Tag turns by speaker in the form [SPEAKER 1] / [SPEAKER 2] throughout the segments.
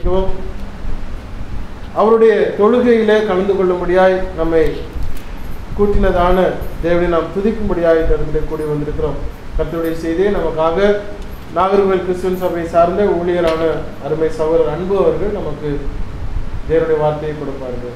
[SPEAKER 1] துதிக்கவும் அவருடைய தொழுகையிலே கலந்து கொள்ளும்படியாய் நம்மை கூட்டினதான தேவனை நாம் துதிக்கும்படியாய் இந்த இடத்திலே கூடி வந்திருக்கிறோம் கர்த்தருடைய செய்தியை நமக்காக நாகர்கோவில் கிறிஸ்துவன் சபை சார்ந்த ஊழியரான அருமை சகோதரர் அன்பு அவர்கள் நமக்கு தேவனுடைய வார்த்தையை கொடுப்பார்கள்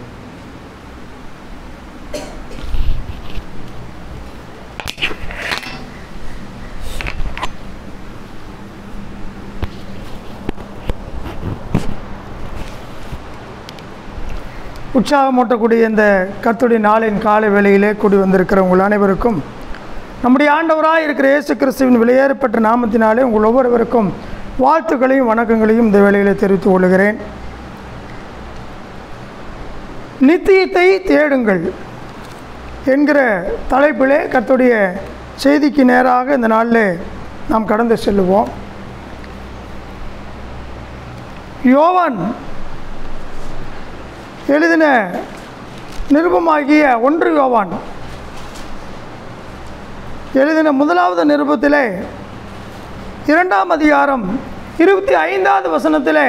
[SPEAKER 2] உற்சாகமூட்டக்கூடிய இந்த கர்த்தருடைய நாளின் காலை வேளையிலே கூடி வந்திருக்கிற உங்கள் அனைவருக்கும் நம்முடைய ஆண்டவராக இருக்கிற இயேசு கிறிஸ்துவின் வெளியேறப்பட்ட நாமத்தினாலே உங்கள் ஒவ்வொருவருக்கும் வாழ்த்துக்களையும் வணக்கங்களையும் இந்த வேளையிலே தெரிவித்துக் கொள்கிறேன் நித்தியத்தை தேடுங்கள் என்கிற தலைப்பிலே கர்த்தருடைய செய்திக்கு நேராக இந்த நாளில் நாம் கடந்து செல்லுவோம் யோவான் எழுதின நிருபமாகிய ஒன்று யோவான் எழுதின முதலாவது நிருபத்திலே இரண்டாம் அதிகாரம் இருபத்தி ஐந்தாவது வசனத்திலே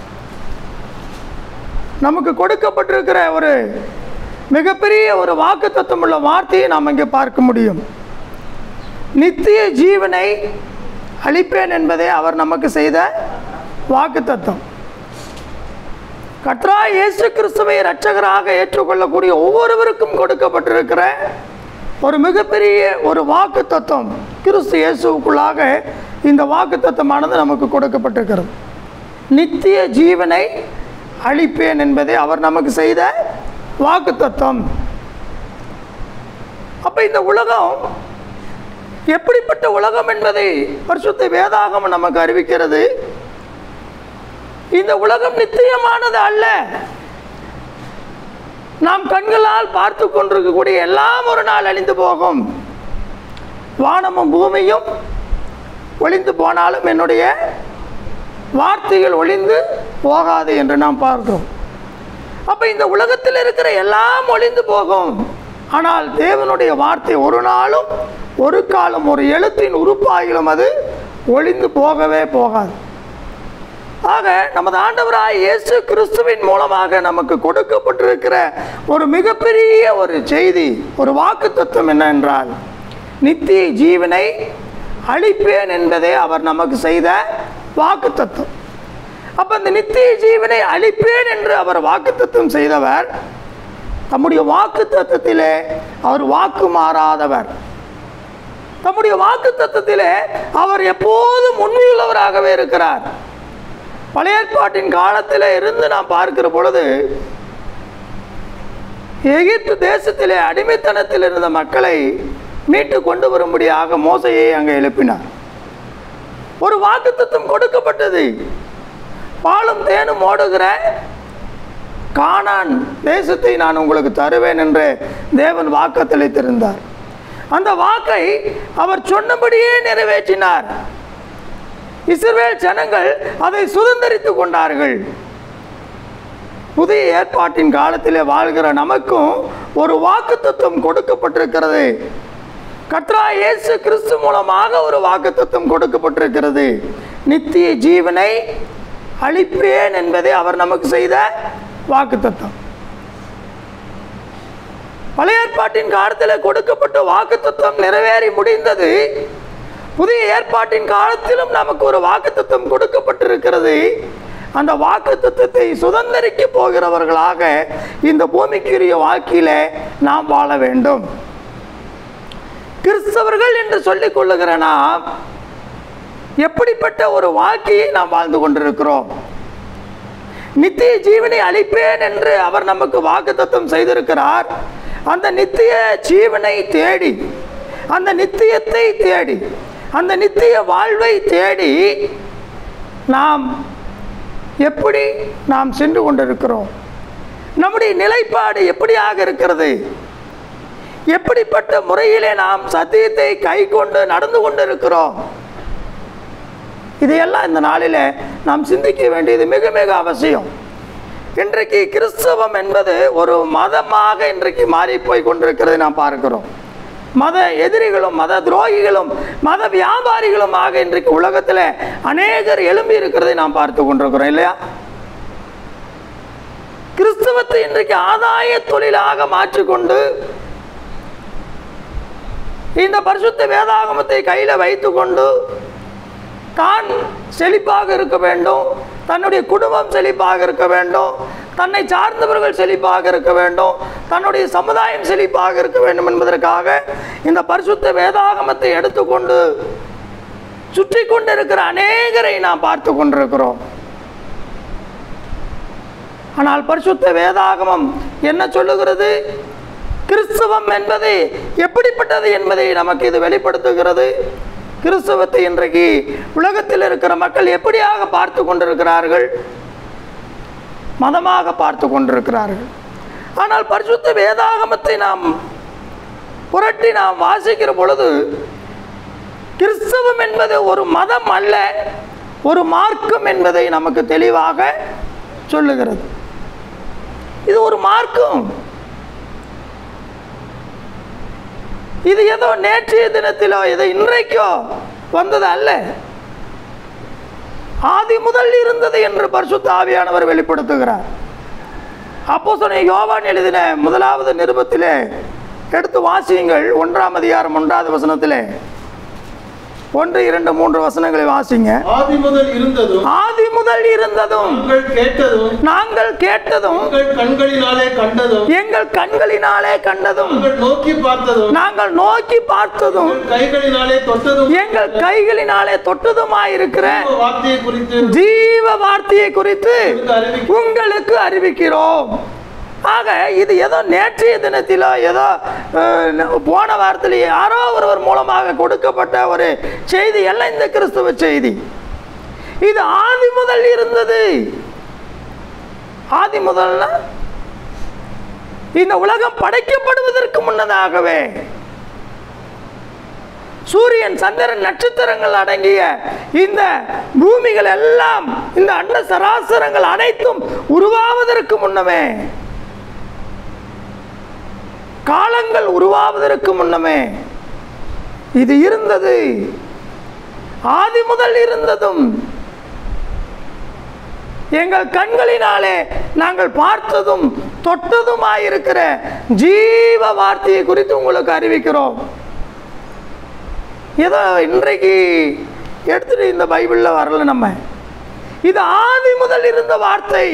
[SPEAKER 2] நமக்கு கொடுக்கப்பட்டிருக்கிற ஒரு மிகப்பெரிய ஒரு வாக்கு தத்துவமுள்ள வார்த்தையை நாம் இங்கே பார்க்க முடியும் நித்திய ஜீவனை அளிப்பேன் என்பதே அவர் நமக்கு செய்த வாக்கு தத்துவம் கத்ரா இயேசு கிறிஸ்துவை இரட்சகராக ஏற்றுக்கொள்ளக்கூடிய ஒவ்வொருவருக்கும் கொடுக்கப்பட்டிருக்கிற ஒரு மிகப்பெரிய ஒரு வாக்கு தத்துவம் கிறிஸ்து இயேசுவுக்குள்ளாக இந்த வாக்கு தத்துவமானது நமக்கு கொடுக்கப்பட்டிருக்கிறது நித்திய ஜீவனை அளிப்பேன் என்பதே அவர் நமக்கு செய்த வாக்கு தத்துவம் அப்போ இந்த உலகம் எப்படிப்பட்ட உலகம் என்பதை பரிசுத்த வேதாகமம் நமக்கு அறிவிக்கிறது இந்த உலகம் நிச்சயமானது அல்ல நாம் கண்களால் பார்த்து கொண்டிருக்கக்கூடிய எல்லாம் ஒரு நாள் அழிந்து போகும் வானமும் பூமியும் ஒளிந்து போனாலும் என்னுடைய வார்த்தைகள் ஒளிந்து போகாது என்று நாம் பார்க்கிறோம் அப்போ இந்த உலகத்தில் இருக்கிற எல்லாம் ஒளிந்து போகும் ஆனால் தேவனுடைய வார்த்தை ஒரு நாளும் ஒரு காலம் ஒரு எழுத்தின் உறுப்பாகிலும் அது ஒளிந்து போகவே போகாது ஆக நமது ஆண்டவராய் இயேசு கிறிஸ்துவின் மூலமாக நமக்கு கொடுக்கப்பட்டிருக்கிற ஒரு மிகப்பெரிய ஒரு செய்தி ஒரு வாக்கு தத்துவம் என்னவென்றால் நித்திய ஜீவனை அளிப்பேன் என்பதே அவர் நமக்கு செய்த வாக்கு தத்துவம் அப்போ இந்த நித்திய ஜீவனை அளிப்பேன் என்று அவர் வாக்கு தத்துவம் செய்தவர் தம்முடைய வாக்கு தத்துவத்திலே அவர் வாக்கு மாறாதவர் தம்முடைய வாக்கு தத்துவத்திலே அவர் எப்போதும் உண்மையுள்ளவராகவே இருக்கிறார் பழைய ஏற்பாட்டின் காலத்தில் இருந்து நாம் பார்க்கிற பொழுது எகிப்து தேசத்திலே அடிமைத்தனத்தில் இருந்த மக்களை மீட்டு கொண்டு வரும்படியாக மோசையை அங்கே எழுப்பினார் ஒரு வாக்குத்தத்தம் கொடுக்கப்பட்டது பாலும் தேனும் ஓடுகிற கானான் தேசத்தை நான் உங்களுக்கு தருவேன் என்று தேவன் வாக்கத்தளித்திருந்தார் அந்த வாக்கை அவர் சொன்னபடியே நிறைவேற்றினார் இஸ்ரவேல் ஜனங்கள் அதை சுதந்திரித்து கொண்டார்கள் புதிய ஏற்பாட்டின் காலத்திலே வாழ்கிற நமக்கும் ஒரு வாக்கு தத்துவம் கொடுக்கப்பட்டிருக்கிறது கத்ரா இயேசு கிறிஸ்து மூலமாக ஒரு வாக்கு தத்துவம் கொடுக்கப்பட்டிருக்கிறது நித்திய ஜீவனை அளிப்பேன் என்பதே அவர் நமக்கு செய்த வாக்கு தத்துவம் பழைய ஏற்பாட்டின் காலத்தில் கொடுக்கப்பட்ட வாக்கு தத்துவம் நிறைவேறி முடிந்தது புதிய ஏற்பாட்டின் காலத்திலும் நமக்கு ஒரு வாக்குத்தத்தம் கொடுக்கப்பட்டிருக்கிறது அந்த வாக்குத்தத்தத்தை சுதந்திரிக்க போகிறவர்களாக இந்த பூமிக்குரிய வாழ்க்கையில நாம் வாழ வேண்டும் கிறிஸ்தவர்கள் என்று சொல்லிக் கொள்ளுகிற நாம் எப்படிப்பட்ட ஒரு வாழ்க்கையை நாம் வாழ்ந்து கொண்டிருக்கிறோம் நித்திய ஜீவனை அளிப்பேன் என்று அவர் நமக்கு வாக்குத்தத்தம் செய்திருக்கிறார் அந்த நித்திய ஜீவனை தேடி அந்த நித்தியத்தை தேடி அந்த நித்திய வாழ்வை தேடி நாம் எப்படி நாம் சென்று கொண்டிருக்கிறோம் நம்முடைய நிலைப்பாடு எப்படியாக இருக்கிறது எப்படிப்பட்ட முறையிலே நாம் சத்தியத்தை கை கொண்டு நடந்து கொண்டிருக்கிறோம் இதையெல்லாம் இந்த நாளில் நாம் சிந்திக்க வேண்டியது மிக மிக அவசியம் இன்றைக்கு கிறிஸ்தவம் என்பது ஒரு மதமாக இன்றைக்கு மாறி போய் கொண்டிருக்கிறதை நாம் பார்க்கிறோம் மத எதிரிகளும் மத துரோகிகளும் மத வியாபாரிகளுமாக இன்றைக்கு உலகத்தில் அநேகர் எழும்பி இருக்கிறதை நாம் பார்த்து கொண்டிருக்கிறோம் இல்லையா கிறிஸ்தவத்தை இன்றைக்கு ஆதாய தொழிலாக மாற்றிக்கொண்டு இந்த பரிசுத்த வேதாகமத்தை கையில் வைத்துக்கொண்டு தான் செழிப்பாக இருக்க வேண்டும் தன்னுடைய குடும்பம் செழிப்பாக இருக்க வேண்டும் தன்னை சார்ந்தவர்கள் செழிப்பாக இருக்க வேண்டும் தன்னுடைய சமுதாயம் செழிப்பாக இருக்க வேண்டும் என்பதற்காக இந்த பரிசுத்த வேதாகமத்தை எடுத்துக்கொண்டு சுற்றி கொண்டிருக்கிற அநேகரை நாம் பார்த்து கொண்டிருக்கிறோம் ஆனால் பரிசுத்த வேதாகமம் என்ன சொல்லுகிறது கிறிஸ்தவம் என்பது எப்படிப்பட்டது என்பதை நமக்கு இது வெளிப்படுத்துகிறது கிறிஸ்தவத்தை இன்றைக்கு உலகத்தில் இருக்கிற மக்கள் எப்படியாக பார்த்து கொண்டிருக்கிறார்கள் மதமாக பார்த்து கொண்டிருக்கிறார்கள் ஆனால் பரிசுத்த வேதாகமத்தை நாம் புரட்டி நாம் வாசிக்கிற பொழுது கிறிஸ்தவம் என்பது ஒரு மதம் அல்ல ஒரு மார்க்கம் என்பதை நமக்கு தெளிவாக சொல்லுகிறது இது ஒரு மார்க்கம் இது ஏதோ நேற்றைய தினத்திலோ ஏதோ இன்றைக்கோ வந்தது அல்ல ஆதி முதல் இருந்தது என்று பரிசுத்த ஆவியானவர் வெளிப்படுத்துகிறார் அப்போ சொன்ன யோவான் எழுதின முதலாவது நிருபத்திலே எடுத்து வாசியுங்கள் ஒன்றாம் அதிகாரம் ஒன்றாவது வசனத்திலே ஒன்று இரண்டு மூன்று வசனங்களை வாசிங்க
[SPEAKER 1] ஆதி முதல் இருந்ததும்
[SPEAKER 2] ஆதி முதல் இருந்ததும்
[SPEAKER 1] நாங்கள் கேட்டதும்
[SPEAKER 2] நாங்கள் கேட்டதும்
[SPEAKER 1] உங்கள் கண்களினாலே கண்டதும்
[SPEAKER 2] எங்கள் கண்களினாலே கண்டதும்
[SPEAKER 1] நாங்கள் நோக்கி பார்த்ததும்
[SPEAKER 2] நாங்கள் நோக்கி பார்த்ததும்
[SPEAKER 1] உங்கள் கைகளினாலே தொட்டதும்
[SPEAKER 2] எங்கள் கைகளினாலே தொட்டதுமாயிருக்கிற
[SPEAKER 1] உங்கள் வார்த்தையை குறித்து
[SPEAKER 2] ஜீவ வார்த்தையை குறித்து
[SPEAKER 1] உங்களுக்கு அறிவிக்க
[SPEAKER 2] உங்களுக்கு அறிவிக்கிறோம் ஆக இது ஏதோ நேற்றைய தினத்திலோ ஏதோ அஹ், போன வாரத்தில் யாரோ ஒருவர் மூலமாக கொடுக்கப்பட்ட ஒரு செய்தி எல்லாம் இந்த கிறிஸ்துவ செய்தி இது ஆதி முதல் இருந்தது ஆதி முதல்னா இந்த உலகம் படைக்கப்படுவதற்கு முன்னதாகவே சூரியன் சந்திரன் நட்சத்திரங்கள் அடங்கிய இந்த பூமிகள் எல்லாம் இந்த அண்ட சராசரங்கள் அனைத்தும் உருவாவதற்கு முன்னமே காலங்கள் உருவாவதற்கு முன்னமே இது இருந்தது ஆதி முதல் இருந்ததும் எங்கள் கண்களினாலே நாங்கள் பார்த்ததும் தொட்டதுமாயிருக்கிற ஜீவ வார்த்தையை குறித்து உங்களுக்கு அறிவிக்கிறோம் ஏதோ இன்றைக்கு எடுத்துட்டு இந்த பைபிளில் வரல நம்ம இது ஆதி முதல் இருந்த வார்த்தை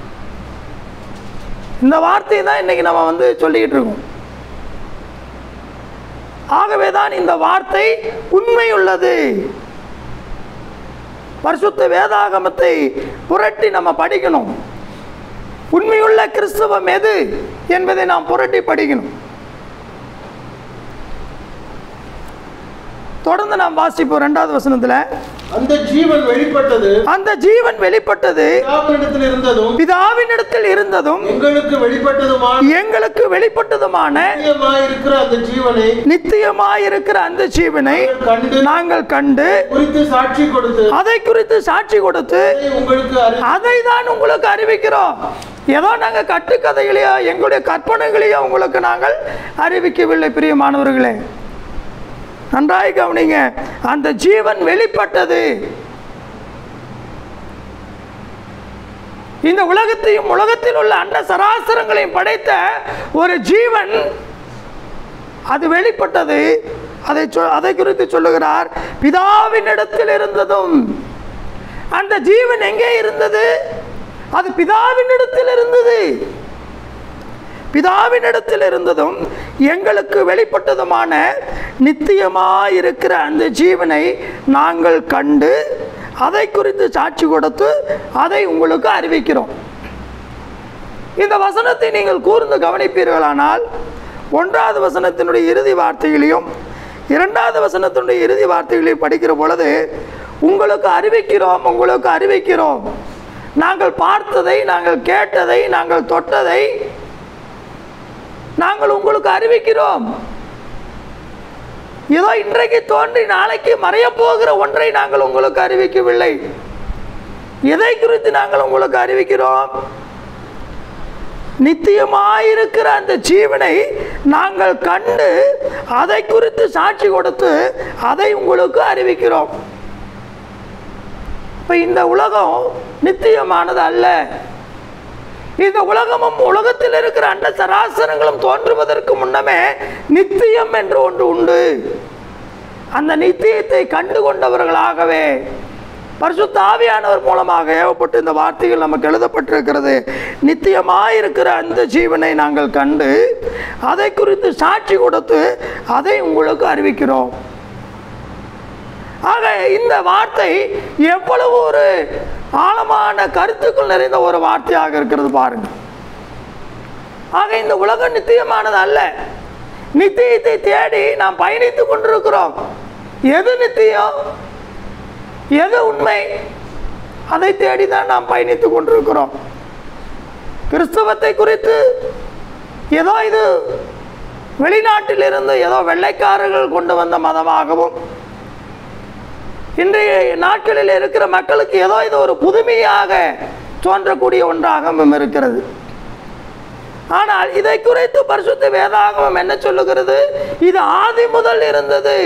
[SPEAKER 2] இந்த வார்த்தையை தான் இன்னைக்கு நம்ம வந்து சொல்லிக்கிட்டு இருக்கோம் ஆகவே தான் இந்த வார்த்தை உண்மையுள்ளது பரிசுத்த வேதாகமத்தை புரட்டி நம்ம படிக்கணும் உண்மையுள்ள கிறிஸ்தவம் எது என்பதை நாம் புரட்டி படிக்கணும் தொடர்ந்து நாம் வாசிப்போம் ரெண்டாவது வசனத்துல
[SPEAKER 1] அந்த ஜீவன் வெளிப்பட்டது
[SPEAKER 2] அந்த ஜீவன் வெளிப்பட்டது
[SPEAKER 1] பிதாவினிடத்தில் இருந்ததும்
[SPEAKER 2] பிதாவினிடத்தில் இருந்ததும்
[SPEAKER 1] எங்களுக்கு வெளிப்பட்டதுமான
[SPEAKER 2] எங்களுக்கு வெளிப்பட்டதுமான
[SPEAKER 1] இருக்கிற அந்த ஜீவனை
[SPEAKER 2] நித்தியமாயிருக்கிற அந்த ஜீவனை
[SPEAKER 1] கண்டு
[SPEAKER 2] நாங்கள் கண்டு
[SPEAKER 1] குறித்து சாட்சி கொடுத்து
[SPEAKER 2] அதை குறித்து சாட்சி கொடுத்து
[SPEAKER 1] அதை உங்களுக்கு அறி
[SPEAKER 2] அதை தான் உங்களுக்கு அறிவிக்கிறோம் ஏதோ நாங்கள் கட்டுக்கதைகளையோ எங்களுடைய கற்பனைகளையோ உங்களுக்கு நாங்கள் அறிவிக்கவில்லை பிரியமானவர்களே நன்றாய் கவனிங்க அந்த ஜீவன் வெளிப்பட்டது இந்த உலகத்தையும் உலகத்தில் உள்ள அண்ட சராசரங்களையும் படைத்த ஒரு ஜீவன் அது வெளிப்பட்டது அதை சொ- அதை குறித்து சொல்லுகிறார் பிதாவின் இடத்தில் இருந்ததும் அந்த ஜீவன் எங்கே இருந்தது அது பிதாவின் இடத்தில் இருந்தது பிதாவினிடத்தில் இருந்ததும் எங்களுக்கு வெளிப்பட்டதுமான நித்தியமாயிருக்கிற அந்த ஜீவனை நாங்கள் கண்டு அதை குறித்து சாட்சி கொடுத்து அதை உங்களுக்கு அறிவிக்கிறோம் இந்த வசனத்தை நீங்கள் கூர்ந்து கவனிப்பீர்களானால் ஒன்றாவது வசனத்தினுடைய இறுதி வார்த்தைகளையும் இரண்டாவது வசனத்தினுடைய இறுதி வார்த்தைகளையும் படிக்கிற பொழுது உங்களுக்கு அறிவிக்கிறோம் உங்களுக்கு அறிவிக்கிறோம் நாங்கள் பார்த்ததை நாங்கள் கேட்டதை நாங்கள் தொட்டதை நாங்கள் உங்களுக்கு அறிவிக்கிறோம் ஏதோ இன்றைக்கு தோன்றி நாளைக்கு மறையப் போகிற ஒன்றை நாங்கள் உங்களுக்கு அறிவிக்கவில்லை எதை குறித்து நாங்கள் உங்களுக்கு அறிவிக்கிறோம் நித்தியமாயிருக்கிற அந்த ஜீவனை நாங்கள் கண்டு அதை குறித்து சாட்சி கொடுத்து அதை உங்களுக்கு அறிவிக்கிறோம் இப்போ இந்த உலகம் நித்தியமானது அல்ல இந்த உலகமும் உலகத்தில் இருக்கிற அண்ட சராசரங்களும் தோன்றுவதற்கு முன்னமே நித்தியம் என்று ஒன்று உண்டு அந்த நித்தியத்தை கண்டு கொண்டவர்களாகவே பரிசுத்த ஆவியானவர் மூலமாக ஏவப்பட்டு இந்த வார்த்தைகள் நமக்கு எழுதப்பட்டிருக்கிறது நித்தியமாயிருக்கிற அந்த ஜீவனை நாங்கள் கண்டு அதை குறித்து சாட்சி கொடுத்து அதை உங்களுக்கு அறிவிக்கிறோம் ஆக இந்த வார்த்தை எவ்வளவு ஒரு ஆழமான கருத்துக்கள் நிறைந்த ஒரு வார்த்தையாக இருக்கிறது பாருங்க ஆக இந்த உலகம் நித்தியமானது அல்ல நித்தியத்தை தேடி நாம் பயணித்துக் கொண்டிருக்கிறோம் எது நித்தியம் எது உண்மை அதை தேடி தான் நாம் பயணித்துக் கொண்டிருக்கிறோம் கிறிஸ்தவத்தை குறித்து ஏதோ இது வெளிநாட்டிலிருந்து ஏதோ வெள்ளைக்காரர்கள் கொண்டு வந்த மதமாகவும் இன்றைய நாட்களில் இருக்கிற மக்களுக்கு ஏதோ இது ஒரு புதுமையாக தோன்றக்கூடிய ஒன்றாகவும் இருக்கிறது ஆனால் இதை குறித்து பரிசுத்த வேதாகமம் என்ன சொல்லுகிறது இது ஆதி முதல் இருந்தது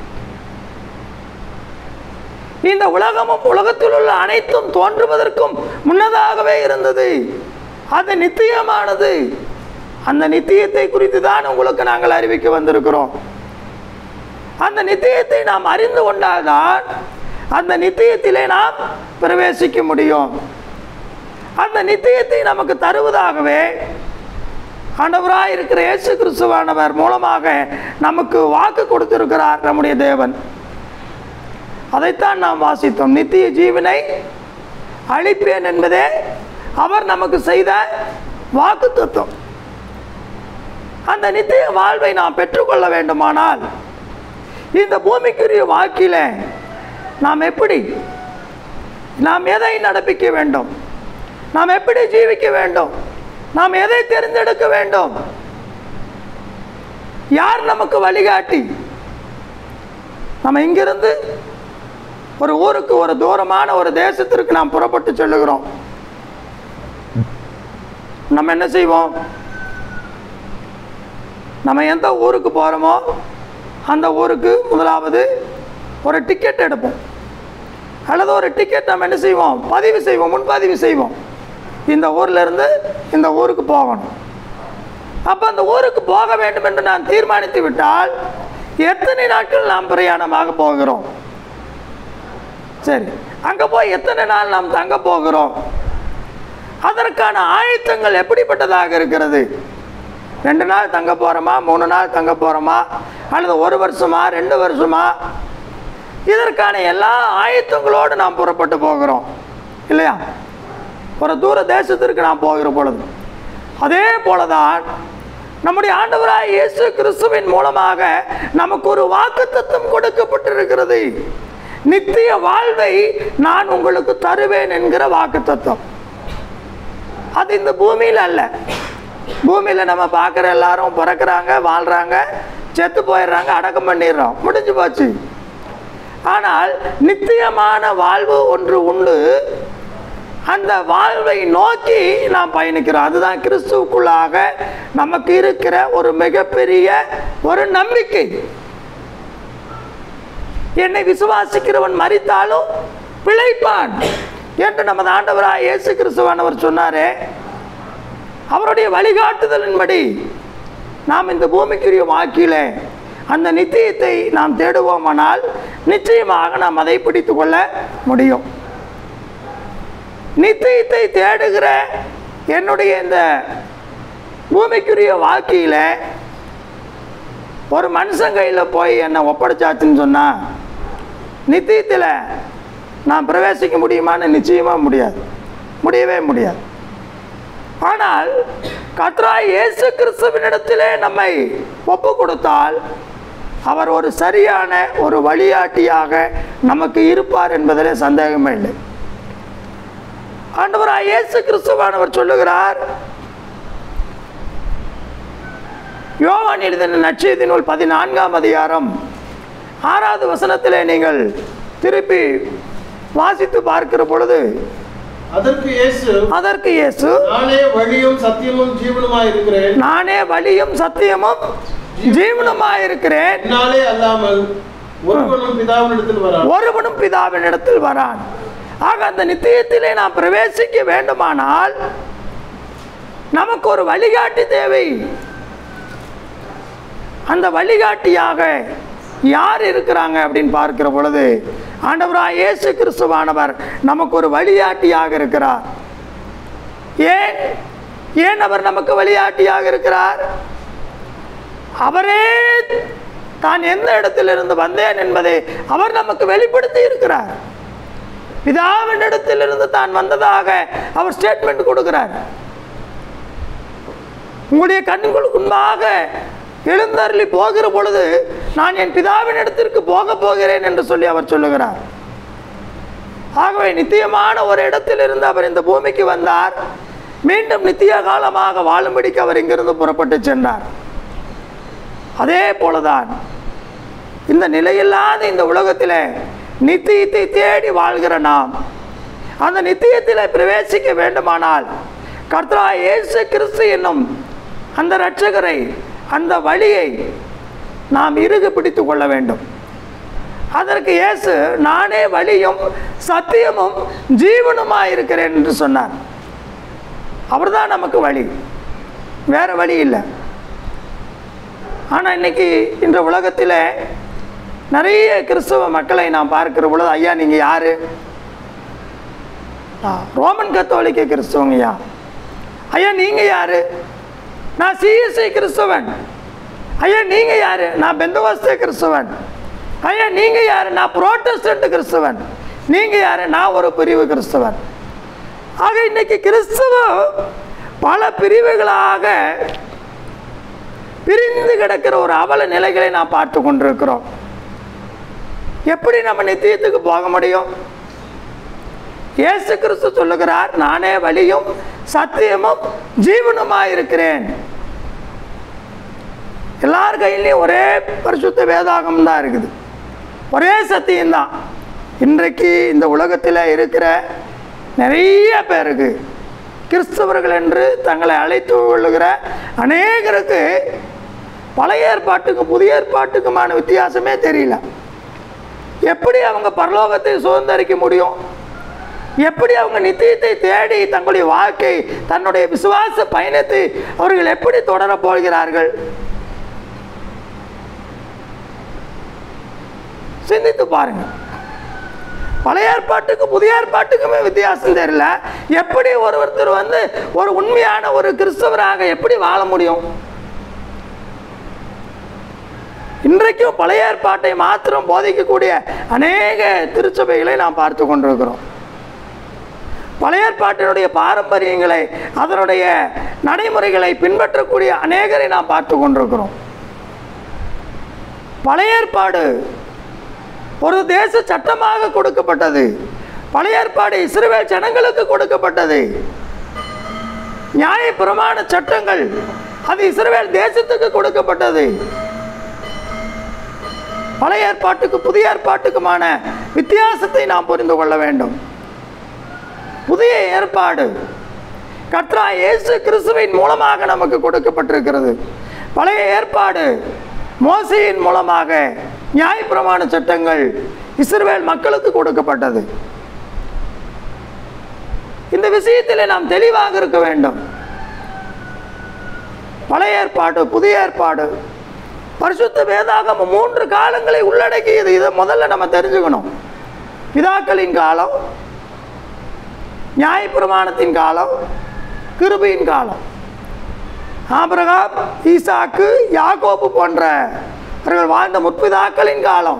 [SPEAKER 2] இந்த உலகமும் உலகத்தில் உள்ள அனைத்தும் தோன்றுவதற்கும் முன்னதாகவே இருந்தது அது நித்தியமானது அந்த நித்தியத்தை குறித்து தான் உங்களுக்கு நாங்கள் அறிவிக்க வந்திருக்கிறோம் அந்த நித்தியத்தை நாம் அறிந்து கொண்டால்தான் அந்த நித்தியத்திலே நாம் பிரவேசிக்க முடியும் அந்த நித்தியத்தை நமக்கு தருவதாகவே ஆண்டவராக இருக்கிற இயேசு கிறிஸ்துவானவர் மூலமாக நமக்கு வாக்கு கொடுத்திருக்கிறார் நம்முடைய தேவன் அதைத்தான் நாம் வாசித்தோம் நித்திய ஜீவனை அளிப்பேன் என்பதே அவர் நமக்கு செய்த வாக்கு தத்துவம் அந்த நித்திய வாழ்வை நாம் பெற்றுக்கொள்ள வேண்டுமானால் இந்த பூமிக்குரிய வாக்கில நாம் எப்படி நாம் எதை நடப்பிக்க வேண்டும் நாம் எப்படி ஜீவிக்க வேண்டும் நாம் எதை தேர்ந்தெடுக்க வேண்டும் யார் நமக்கு வழிகாட்டி நம்ம இங்கிருந்து ஒரு ஊருக்கு ஒரு தூரமான ஒரு தேசத்திற்கு நாம் புறப்பட்டு செல்லுகிறோம் நம்ம என்ன செய்வோம் நம்ம எந்த ஊருக்கு போகிறோமோ அந்த ஊருக்கு முதலாவது ஒரு டிக்கெட் எடுப்போம் அல்லது ஒரு டிக்கெட் நம்ம என்ன செய்வோம் பதிவு செய்வோம் முன்பதிவு செய்வோம் இந்த ஊர்ல இருந்து இந்த ஊருக்கு போகணும் அப்போ அந்த ஊருக்கு போக வேண்டும் என்று நான் தீர்மானித்து விட்டால் எத்தனை நாட்கள் நாம் பிரயாணமாக போகிறோம் சரி அங்கே போய் எத்தனை நாள் நாம் தங்க போகிறோம் அதற்கான ஆயத்தங்கள் எப்படிப்பட்டதாக இருக்கிறது ரெண்டு நாள் தங்க போகிறோமா மூணு நாள் தங்க போகிறோமா அல்லது ஒரு வருஷமா ரெண்டு வருஷமா இதற்கான எல்லா ஆயத்தங்களோடு நாம் புறப்பட்டு போகிறோம் இல்லையா ஒரு தூர தேசத்திற்கு நாம் போகிற பொழுது அதே போலதான் நம்முடைய ஆண்டவராய் இயேசு கிறிஸ்துவின் மூலமாக நமக்கு ஒரு வாக்குத்தத்தம் கொடுக்கப்பட்டிருக்கிறது நித்திய வாழ்வை நான் உங்களுக்கு தருவேன் என்கிற வாக்குத்தத்தம் அது இந்த பூமியில் அல்ல பூமியில் நம்ம பார்க்குற எல்லாரும் பிறக்கிறாங்க வாழ்கிறாங்க செத்து போயிடுறாங்க அடக்கம் பண்ணிடுறோம் முடிஞ்சு போச்சு ஆனால் நித்தியமான வாழ்வு ஒன்று உண்டு அந்த வாழ்வை நோக்கி நாம் பயணிக்கிறோம் அதுதான் கிறிஸ்துவுக்குள்ளாக நமக்கு இருக்கிற ஒரு மிகப்பெரிய ஒரு நம்பிக்கை என்னை விசுவாசிக்கிறவன் மறித்தாலும் பிழைப்பான் என்று நமது ஆண்டவராக இயேசு கிறிஸ்துவானவர் சொன்னாரே அவருடைய வழிகாட்டுதலின்படி நாம் இந்த பூமிக்குரிய வாக்கில அந்த நித்தியத்தை நாம் தேடுவோமானால் நிச்சயமாக நாம் அதை பிடித்து கொள்ள முடியும் நித்தியத்தை தேடுகிற என்னுடைய இந்த பூமிக்குரிய வாழ்க்கையில் ஒரு மனுஷன் கையில் போய் என்னை ஒப்படைச்சாச்சுன்னு சொன்னால் நித்தியத்தில் நான் பிரவேசிக்க முடியுமான்னு நிச்சயமாக முடியாது முடியவே முடியாது ஆனால் கத்ராய் இயேசு கிறிஸ்துவினிடத்திலே நம்மை ஒப்பு கொடுத்தால் அவர் ஒரு சரியான ஒரு வழிகாட்டியாக நமக்கு இருப்பார் என்பதிலே சந்தேகமே இல்லை ஆண்டவராய் இயேசு கிறிஸ்துவானவர் சொல்லுகிறார் யோவான் எழுதின நட்சத்திர நூல் பதினான்காம் அதிகாரம் ஆறாவது வசனத்திலே நீங்கள் திருப்பி வாசித்து பார்க்கிற பொழுது
[SPEAKER 1] அதற்கு இயேசு
[SPEAKER 2] அதற்கு இயேசு
[SPEAKER 1] நானே வழியும் சத்தியமும் ஜீவனுமாய் இருக்கிறேன்
[SPEAKER 2] நானே வழியும் சத்தியமும் ஜீவனுமாய் இருக்கிறேன்
[SPEAKER 1] என்னாலே அல்லாமல் ஒருவனும் பிதாவினிடத்தில் வரான்
[SPEAKER 2] ஒருவனும் பிதாவின் இடத்தில் வரான் ஆக அந்த நித்தியத்திலே நாம் பிரவேசிக்க வேண்டுமானால் நமக்கு ஒரு வழிகாட்டி தேவை அந்த வழிகாட்டியாக யார் இருக்கிறாங்க அப்படின்னு பார்க்கிற பொழுது ஆண்டவராக இயேசு கிறிஸ்துவானவர் நமக்கு ஒரு வழிகாட்டியாக இருக்கிறார் ஏன் ஏன் அவர் நமக்கு வழிகாட்டியாக இருக்கிறார் அவரே தான் எந்த இடத்திலிருந்து வந்தேன் என்பதை அவர் நமக்கு வெளிப்படுத்தி இருக்கிறார் பிதாவின் இடத்திலிருந்து தான் வந்ததாக அவர் ஸ்டேட்மெண்ட் கொடுக்கிறார் உங்களுடைய கண்களுக்கு முன்பாக எழுந்தருளி போகிற பொழுது நான் என் பிதாவின் இடத்திற்கு போக போகிறேன் என்று சொல்லி அவர் சொல்லுகிறார் ஆகவே நித்தியமான ஒரு இடத்திலிருந்து அவர் இந்த பூமிக்கு வந்தார் மீண்டும் நித்திய காலமாக வாழும்படிக்கு அவர் இங்கிருந்து புறப்பட்டு சென்றார் அதே போலதான் இந்த நிலையில்லாத இந்த உலகத்தில் நித்தியத்தை தேடி வாழ்கிற நாம் அந்த நித்தியத்தில் பிரவேசிக்க வேண்டுமானால் கர்த்தரா இயேசு கிறிஸ்து என்னும் அந்த இரட்சகரை அந்த வழியை நாம் இறுக பிடித்து கொள்ள வேண்டும் அதற்கு இயேசு நானே வழியும் சத்தியமும் ஜீவனுமாக இருக்கிறேன் என்று சொன்னார் அவர்தான் நமக்கு வழி வேற வழி இல்லை ஆனால் இன்னைக்கு இந்த உலகத்தில் நிறைய கிறிஸ்தவ மக்களை நான் பார்க்கிற பொழுது ஐயா நீங்கள் யார் ரோமன் கத்தோலிக்க கிறிஸ்தவங்க ஐயா ஐயா நீங்கள் யார் நான் சிஎஸ்ஐ கிறிஸ்தவன் ஐயா நீங்கள் யார் நான் பெந்தவாஸ்தே கிறிஸ்தவன் ஐயா நீங்கள் யார் நான் புரோட்டஸ்டன்ட் கிறிஸ்தவன் நீங்கள் யார் நான் ஒரு பிரிவு கிறிஸ்தவன் ஆக இன்னைக்கு கிறிஸ்தவம் பல பிரிவுகளாக பிரிந்து கிடக்கிற ஒரு அவல நிலைகளை நாம் பார்த்து கொண்டிருக்கிறோம் எப்படி நம்ம நித்தியத்துக்கு போக முடியும் இயேசு கிறிஸ்து சொல்லுகிறார் நானே வழியும் சத்தியமும் ஜீவனுமாய் இருக்கிறேன் எல்லார் கையிலையும் ஒரே பரிசுத்த வேதாகம் தான் இருக்குது ஒரே சத்தியம்தான் இன்றைக்கு இந்த உலகத்தில் இருக்கிற நிறைய பேருக்கு கிறிஸ்தவர்கள் என்று தங்களை அழைத்து கொள்ளுகிற அநேகருக்கு பழைய ஏற்பாட்டுக்கும் புதிய ஏற்பாட்டுக்குமான வித்தியாசமே தெரியல எப்படி அவங்க பரலோகத்தை சுதந்திரிக்க முடியும் எப்படி அவங்க நித்தியத்தை தேடி தங்களுடைய வாழ்க்கை தன்னுடைய விசுவாச பயணத்தை அவர்கள் எப்படி தொடரப் போகிறார்கள் சிந்தித்து பாருங்க பழைய ஏற்பாட்டுக்கு புதிய ஏற்பாட்டுக்குமே வித்தியாசம் தெரியல எப்படி ஒரு ஒருத்தர் வந்து ஒரு உண்மையான ஒரு கிறிஸ்தவராக எப்படி வாழ முடியும் இன்றைக்கும் பழைய ஏற்பாட்டை மாத்திரம் போதிக்கக்கூடிய அநேக திருச்சபைகளை நாம் பார்த்து கொண்டிருக்கிறோம் பழைய ஏற்பாட்டினுடைய பாரம்பரியங்களை அதனுடைய நடைமுறைகளை பின்பற்றக்கூடிய அநேகரை நாம் பார்த்து கொண்டிருக்கிறோம் பழைய ஏற்பாடு ஒரு தேச சட்டமாக கொடுக்கப்பட்டது பழைய ஏற்பாடு இஸ்ரவேல் ஜனங்களுக்கு கொடுக்கப்பட்டது நியாய பிரமாண சட்டங்கள் அது இஸ்ரவேல் தேசத்துக்கு கொடுக்கப்பட்டது பழைய ஏற்பாட்டுக்கு புதிய ஏற்பாட்டுக்குமான வித்தியாசத்தை நாம் புரிந்து கொள்ள வேண்டும் புதிய ஏற்பாடு கத்ரா இயேசு கிறிஸ்துவின் மூலமாக நமக்கு கொடுக்கப்பட்டிருக்கிறது பழைய ஏற்பாடு மோசையின் மூலமாக நியாயப்பிரமாண சட்டங்கள் இஸ்ரவேல் மக்களுக்கு கொடுக்கப்பட்டது இந்த விஷயத்தில் நாம் தெளிவாக இருக்க வேண்டும் பழைய ஏற்பாடு புதிய ஏற்பாடு பரிசுத்த வேதாகமம் மூன்று காலங்களை உள்ளடக்கியது இதை முதல்ல நம்ம தெரிஞ்சுக்கணும் பிதாக்களின் காலம் நியாயப்பிரமாணத்தின் காலம் கிருபையின் காலம் ஆபிரகாம் ஈசாக்கு யாக்கோபு போன்ற அவர்கள் வாழ்ந்த முற்பிதாக்களின் காலம்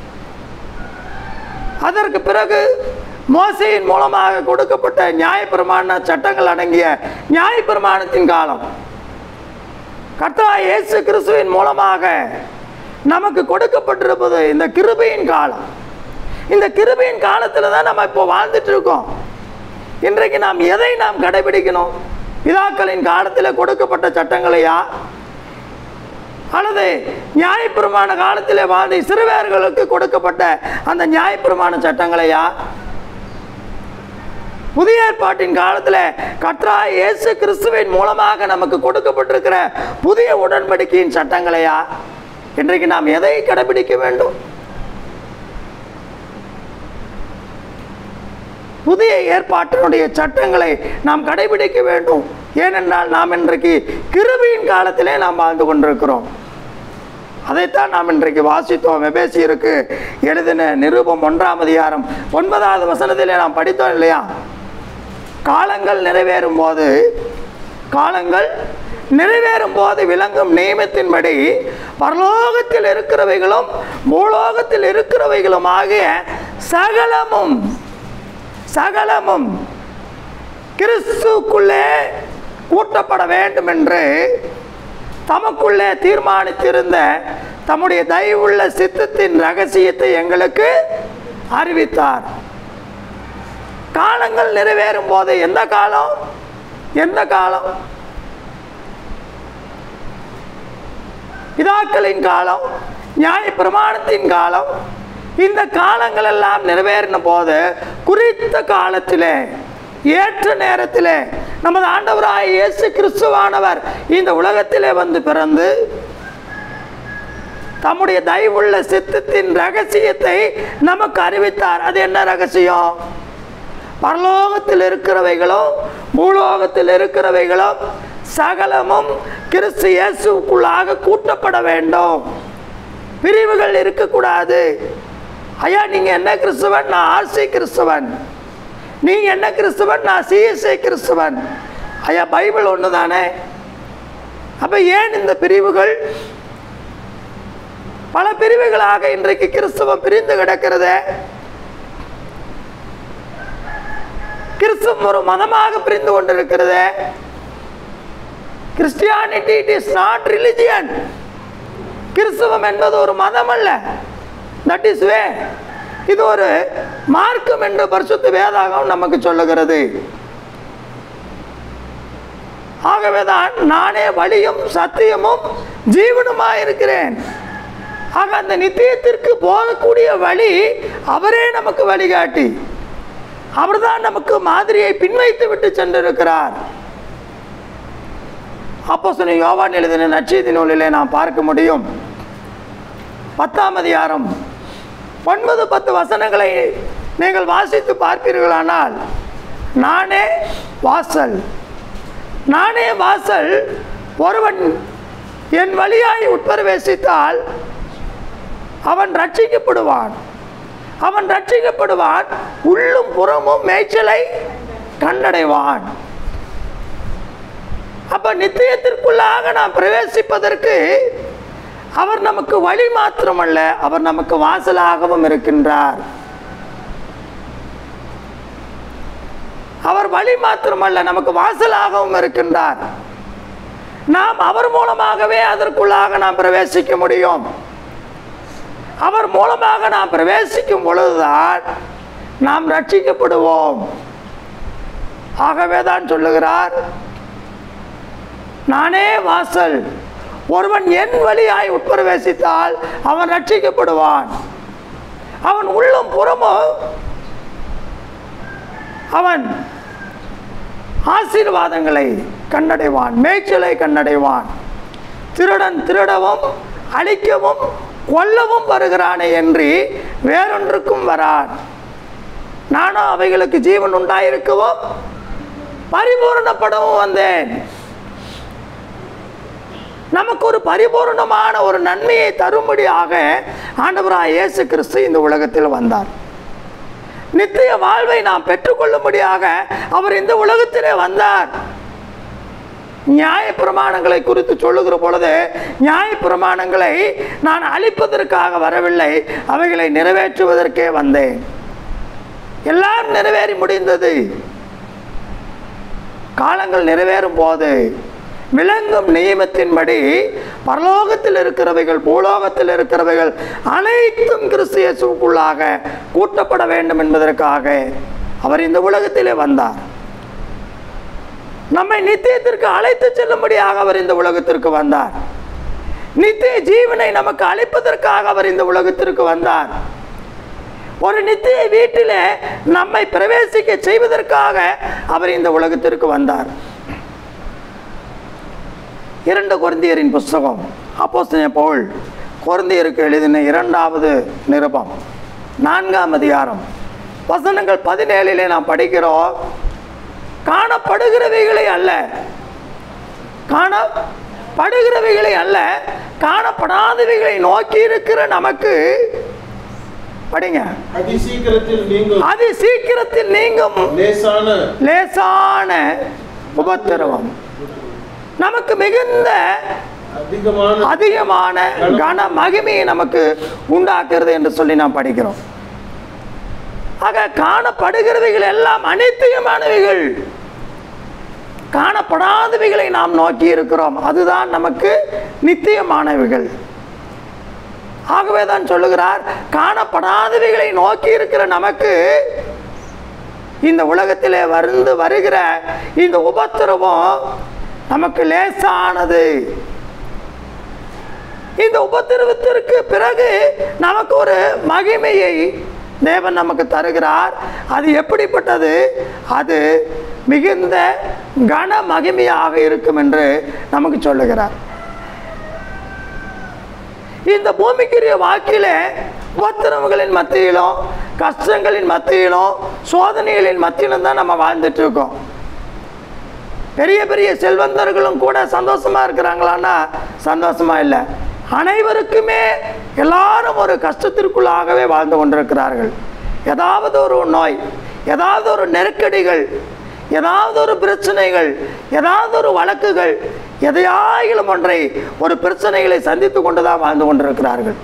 [SPEAKER 2] அதற்கு பிறகு மோசையின் மூலமாக கொடுக்கப்பட்ட நியாயப்பிரமாண சட்டங்கள் அடங்கிய நியாயப்பிரமாணத்தின் காலம் கர்த்தா இயேசு கிறிஸ்துவின் மூலமாக நமக்கு கொடுக்கப்பட்டிருப்பது இந்த கிருபையின் காலம் இந்த கிருபையின் காலத்தில் தான் நம்ம இப்போ வாழ்ந்துட்டு இருக்கோம் இன்றைக்கு நாம் எதை நாம் கடைபிடிக்கணும் பிதாக்களின் காலத்தில் கொடுக்கப்பட்ட சட்டங்களையா அல்லது நியாயப்பிரமாண காலத்தில் வாழ்ந்த சிறுவேர்களுக்கு கொடுக்கப்பட்ட அந்த நியாயப்பிரமாண சட்டங்களையா புதிய ஏற்பாட்டின் காலத்தில் கத்ரா இயேசு கிறிஸ்துவின் மூலமாக நமக்கு கொடுக்கப்பட்டிருக்கிற புதிய உடன்படிக்கையின் சட்டங்களையா இன்றைக்கு நாம் எதை கடைபிடிக்க வேண்டும் புதிய ஏற்பாட்டினுடைய சட்டங்களை நாம் கடைபிடிக்க வேண்டும் ஏனென்றால் நாம் இன்றைக்கு கிருபையின் காலத்திலே நாம் வாழ்ந்து கொண்டிருக்கிறோம் அதைத்தான் நாம் இன்றைக்கு வாசித்தோம் எபேசியருக்கு எழுதின நிருபம் ஒன்றாம் அதிகாரம் ஒன்பதாவது வசனத்திலே நாம் படித்தோம் இல்லையா காலங்கள் நிறைவேறும் போது காலங்கள் நிறைவேறும் போது விளங்கும் நியமத்தின்படி பரலோகத்தில் இருக்கிறவைகளும் பூலோகத்தில் இருக்கிறவைகளும் ஆகிய சகலமும் சகலமும் கிறிஸ்துக்குள்ளே கூட்டப்பட வேண்டும் என்று தமக்குள்ளே தீர்மானித்திருந்த தம்முடைய தயவுள்ள சித்தத்தின் ரகசியத்தை எங்களுக்கு அறிவித்தார் காலங்கள் நிறைவேறும் போது எந்த காலம் எந்த காலம் பிதாக்களின் காலம் நியாய பிரமாணத்தின் காலம் இந்த காலங்கள் எல்லாம் நிறைவேறின போது குறித்த காலத்திலே ஏற்ற நேரத்திலே நமது ஆண்டவராய் இயேசு கிறிஸ்துவானவர் இந்த உலகத்திலே வந்து பிறந்து தம்முடைய தயவுள்ள சித்தத்தின் ரகசியத்தை நமக்கு அறிவித்தார் அது என்ன ரகசியம் பரலோகத்தில் இருக்கிறவைகளும் பூலோகத்தில் இருக்கிறவைகளும் சகலமும் கிறிஸ்து இயேசுக்குள்ளாக கூட்டப்பட வேண்டும் பிரிவுகள் இருக்கக்கூடாது ஐயா நீங்க என்ன கிறிஸ்துவன் நான் ஆர்சி கிறிஸ்துவன் நீங்க என்ன கிறிஸ்துவன் நான் சிஎஸ்ஐ கிறிஸ்துவன் ஐயா பைபிள் ஒன்று தானே அப்ப ஏன் இந்த பிரிவுகள் பல பிரிவுகளாக இன்றைக்கு கிறிஸ்துவம் பிரிந்து கிடக்கிறதே கிறிஸ்துவம் ஒரு மதமாக பிரிந்து கொண்டிருக்கிறது Christianity it is not religion கிறிஸ்துவம் என்பது ஒரு மதம் அல்ல தட் இஸ் வே இது ஒரு மார்க்கம் என்று பரிசுத்த வேதாகம் நமக்கு சொல்லுகிறது ஆகவேதான் நானே வழியும் சத்தியமும் ஜீவனுமாய் இருக்கிறேன் ஆக அந்த நித்தியத்திற்கு போகக்கூடிய வழி அவரே நமக்கு வழிகாட்டி அவர்தான் நமக்கு மாதிரியை பின்வைத்து விட்டு சென்றிருக்கிறார் அப்போ சொன்ன யோவான் எழுதின நச்சீதி நூலிலே நாம் பார்க்க முடியும் பத்தாம் அதிகாரம் ஒன்பது பத்து வசனங்களை நீங்கள் வாசித்து பார்ப்பீர்களானால் நானே வாசல் நானே வாசல் ஒருவன் என் வழியாய் உட்பிரவேசித்தால் அவன் ரட்சிக்கப்படுவான் அவன் ரட்சிக்கப்படுவான் உள்ளும் புறமும் மேய்ச்சலை கண்டடைவான் அப்ப நித்தியத்திற்குள்ளாக நாம் பிரவேசிப்பதற்கு அவர் நமக்கு வழி மாத்திரமல்ல அவர் நமக்கு வாசலாகவும் இருக்கின்றார் அவர் வழி மாத்திரமல்ல நமக்கு வாசலாகவும் இருக்கின்றார் நாம் அவர் மூலமாகவே அதற்குள்ளாக நாம் பிரவேசிக்க முடியும் அவர் மூலமாக நாம் பிரவேசிக்கும் பொழுதுதான் நாம் ரட்சிக்கப்படுவோம் ஆகவே தான் சொல்லுகிறார் நானே வாசல் ஒருவன் என் வழியாய் உட்பிரவேசித்தால் அவன் ரட்சிக்கப்படுவான் அவன் உள்ளும் புறமும் அவன் ஆசீர்வாதங்களை கண்டடைவான் மேய்ச்சலை கண்டடைவான் திருடன் திருடவும் அழிக்கவும் கொல்லவும் வருகிறானே என்று வேறொன்றுக்கும் வரான் நானும் அவைகளுக்கு ஜீவன் உண்டாயிருக்கவும் பரிபூரணப்படவும் வந்தேன் நமக்கு ஒரு பரிபூர்ணமான ஒரு நன்மையை தரும்படியாக ஆண்டவராய் இயேசு கிறிஸ்து இந்த உலகத்தில் வந்தார் நித்திய வாழ்வை நாம் பெற்றுக்கொள்ளும்படியாக அவர் இந்த உலகத்திலே வந்தார் நியாய பிரமாணங்களை குறித்து சொல்லுகிற பொழுது நியாய பிரமாணங்களை நான் அழிப்பதற்காக வரவில்லை அவைகளை நிறைவேற்றுவதற்கே வந்தேன் எல்லாம் நிறைவேறி முடிந்தது காலங்கள் நிறைவேறும் போது விளங்கும் நியமத்தின்படி பரலோகத்தில் இருக்கிறவைகள் பூலோகத்தில் இருக்கிறவைகள் அனைத்தும் கிறிஸ்து இயேசுக்குள்ளாக கூட்டப்பட வேண்டும் என்பதற்காக அவர் இந்த உலகத்திலே வந்தார் நம்மை நித்தியத்திற்கு அழைத்து செல்லும்படியாக அவர் இந்த உலகத்திற்கு வந்தார் நித்திய ஜீவனை நமக்கு அழைப்பதற்காக அவர் இந்த உலகத்திற்கு வந்தார் ஒரு நித்திய வீட்டிலே நம்மை பிரவேசிக்க செய்வதற்காக அவர் இந்த உலகத்திற்கு வந்தார் இரண்டு குழந்தையரின் புஸ்தகம் அப்போஸ்தலனாகிய பவுல் குழந்தையருக்கு எழுதின இரண்டாவது நிருபம் நான்காம் அதிகாரம் வசனங்கள் பதினேழிலே நாம் படிக்கிறோம் காணப்படுகிறவைகளை அல்ல காணப்படுகிறவைகளை அல்ல காணப்படாதவைகளை நோக்கி இருக்கிற நமக்கு படிங்க
[SPEAKER 1] அதி சீக்கிரத்தில் நீங்கள்
[SPEAKER 2] அது சீக்கிரத்தில் நீங்கும்
[SPEAKER 1] லேசான
[SPEAKER 2] லேசான உபத்திரவம் நமக்கு மிகுந்த
[SPEAKER 1] அதிகமான
[SPEAKER 2] அதிகமான கன மகிமையை நமக்கு உண்டாக்குறது என்று சொல்லி நாம் படிக்கிறோம் ஆக காணப்படுகிறவைகள் எல்லாம் அனைத்தியமானவைகள் காணப்படாதவைகளை நாம் நோக்கி இருக்கிறோம் அதுதான் நமக்கு நித்தியமானவைகள் ஆகவே தான் சொல்லுகிறார் காணப்படாதவைகளை நோக்கி இருக்கிற நமக்கு இந்த உலகத்திலே வந்து வருகிற இந்த உபத்திரவம் நமக்கு லேசானது இந்த உபத்திரவத்திற்கு பிறகு நமக்கு ஒரு மகிமையை தேவன் நமக்கு தருகிறார் அது எப்படிப்பட்டது அது மிகுந்த கன மகிமையாக இருக்கும் என்று நமக்கு சொல்லுகிறார் இந்த பூமிக்குரிய வாக்கிலே உபத்திரவுகளின் மத்தியிலும் கஷ்டங்களின் மத்தியிலும் சோதனைகளின் மத்தியிலும் தான் நம்ம வாழ்ந்துட்டு இருக்கோம் பெரிய பெரிய செல்வந்தர்களும் கூட சந்தோஷமா இருக்கிறாங்களான்னா சந்தோஷமா இல்லை அனைவருக்குமே எல்லாரும் ஒரு கஷ்டத்திற்குள்ளாகவே வாழ்ந்து கொண்டிருக்கிறார்கள் ஏதாவது ஒரு நோய் ஏதாவது ஒரு நெருக்கடிகள் ஏதாவது ஒரு பிரச்சனைகள் ஏதாவது ஒரு வழக்குகள் எதையாயிலும் ஒன்றை ஒரு பிரச்சனைகளை சந்தித்து கொண்டுதான் வாழ்ந்து கொண்டிருக்கிறார்கள்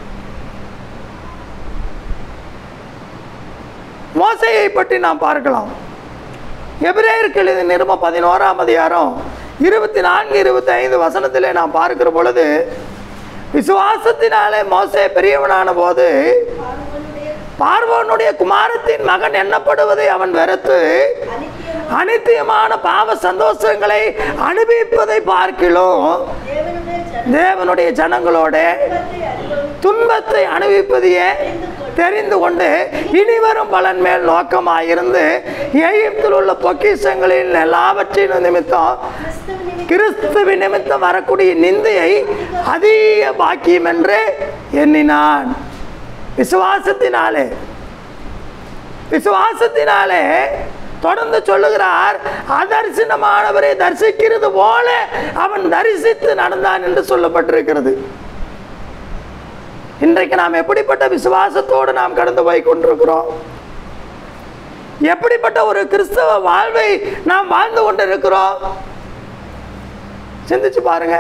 [SPEAKER 2] மோசையை பற்றி நாம் பார்க்கலாம் எபிரேயருக்கு எழுதிய நிருப பதினோராம் அதிகாரம் இருபத்தி நான்கு இருபத்தி ஐந்து வசனத்திலே நாம் பார்க்கிற பொழுது விசுவாசத்தினாலே மோசே பெரியவனான போது பார்வோனுடைய குமாரத்தின் மகன் எண்ணப்படுவதை அவன் வெறுத்து அனித்தியமான பாவ சந்தோஷங்களை அனுபவிப்பதை பார்க்கிலும் தேவனுடைய ஜனங்களோட துன்பத்தை அனுபவிப்பதையே தெரிந்து கொண்டு இனிவரும் பலன் மேல் நோக்கமாயிருந்து எகிப்தில் உள்ள பொக்கிஷங்களில் எல்லாவற்றின் நிமித்தம் கிறிஸ்துவின் நிமித்தம் வரக்கூடிய நிந்தையை அதிக பாக்கியம் என்று எண்ணினான் விசுவாசத்தினாலே விசுவாசத்தினாலே தொடர்ந்து சொல்லுகிறார் அதர்சனமானவரை தரிசிக்கிறது போல அவன் தரிசித்து நடந்தான் என்று சொல்லப்பட்டிருக்கிறது இன்றைக்கு நாம் எப்படிப்பட்ட விசுவாசத்தோடு நாம் கடந்து போய் கொண்டிருக்கிறோம் எப்படிப்பட்ட ஒரு கிறிஸ்தவ வாழ்வை நாம் வாழ்ந்து கொண்டிருக்கிறோம் சிந்திச்சு பாருங்க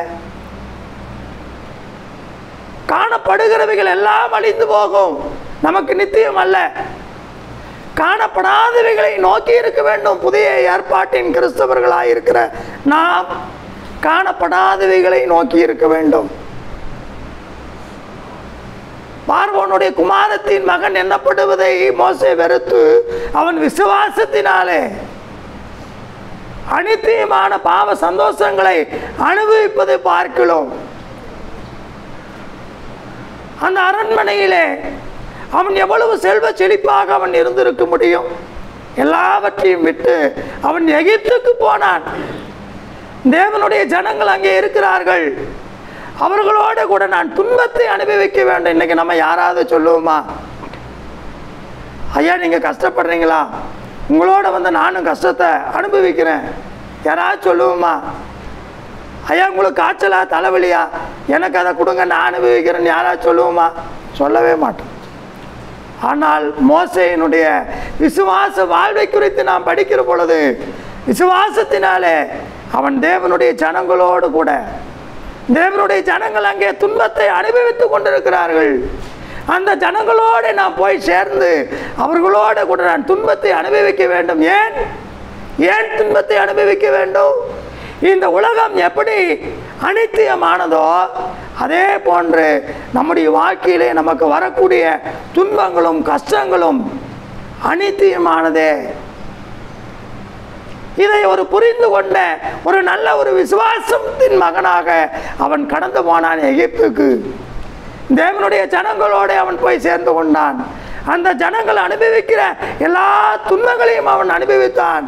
[SPEAKER 2] காணப்படுகிறவைகள் எல்லாம் அழிந்து போகும் நமக்கு நித்தியம் அல்ல காணப்படாதவைகளை நோக்கி இருக்க வேண்டும் புதிய ஏற்பாட்டின் கிறிஸ்தவர்களாய் இருக்கிற நாம் காணப்படாதவைகளை நோக்கி இருக்க வேண்டும் பார்வோனுடைய குமாரத்தின் மகன் எண்ணப்படுவதை மோசே வெறுத்து அவன் விசுவாசத்தினாலே அனித்தியமான பாவ சந்தோஷங்களை அனுபவிப்பதை பார்க்கிறோம் அந்த அரண்மனையிலே அவன் எவ்வளவு செல்வ செழிப்பாக அவன் இருந்திருக்க முடியும் எல்லாவற்றையும் விட்டு அவன் எகிப்துக்கு போனான் தேவனுடைய ஜனங்கள் அங்கே இருக்கிறார்கள் அவர்களோட கூட நான் துன்பத்தை அனுபவிக்க வேண்டும் இன்னைக்கு நம்ம யாராவது சொல்லுவோமா ஐயா நீங்கள் கஷ்டப்படுறீங்களா உங்களோட வந்து நானும் கஷ்டத்தை அனுபவிக்கிறேன் யாராவது சொல்லுவோமா ஐயா உங்களுக்கு காய்ச்சலா தலைவலியா எனக்கு அதை கொடுங்க நான் அனுபவிக்கிறேன்னு யாராவது சொல்லுவோமா சொல்லவே மாட்டோம் ஆனால் மோசையினுடைய விசுவாச வாழ்வை குறித்து நாம் படிக்கிற பொழுது விசுவாசத்தினாலே அவன் தேவனுடைய ஜனங்களோடு கூட தேவனுடைய ஜனங்கள் அங்கே துன்பத்தை அனுபவித்துக் கொண்டிருக்கிறார்கள் அந்த ஜனங்களோடு நான் போய் சேர்ந்து அவர்களோட கூட நான் துன்பத்தை அனுபவிக்க வேண்டும் ஏன் ஏன் துன்பத்தை அனுபவிக்க வேண்டும் இந்த உலகம் எப்படி அனித்தியமானதோ அதே போன்று நம்முடைய வாழ்க்கையிலே நமக்கு வரக்கூடிய துன்பங்களும் கஷ்டங்களும் அனித்தியமானதே இதை ஒரு புரிந்து கொண்ட ஒரு நல்ல ஒரு விசுவாசத்தின் மகனாக அவன் கடந்து போனான் எகிப்துக்கு தேவனுடைய ஜனங்களோட அவன் போய் சேர்ந்து கொண்டான் அந்த ஜனங்கள் அனுபவிக்கிற எல்லா துன்பங்களையும் அவன் அனுபவித்தான்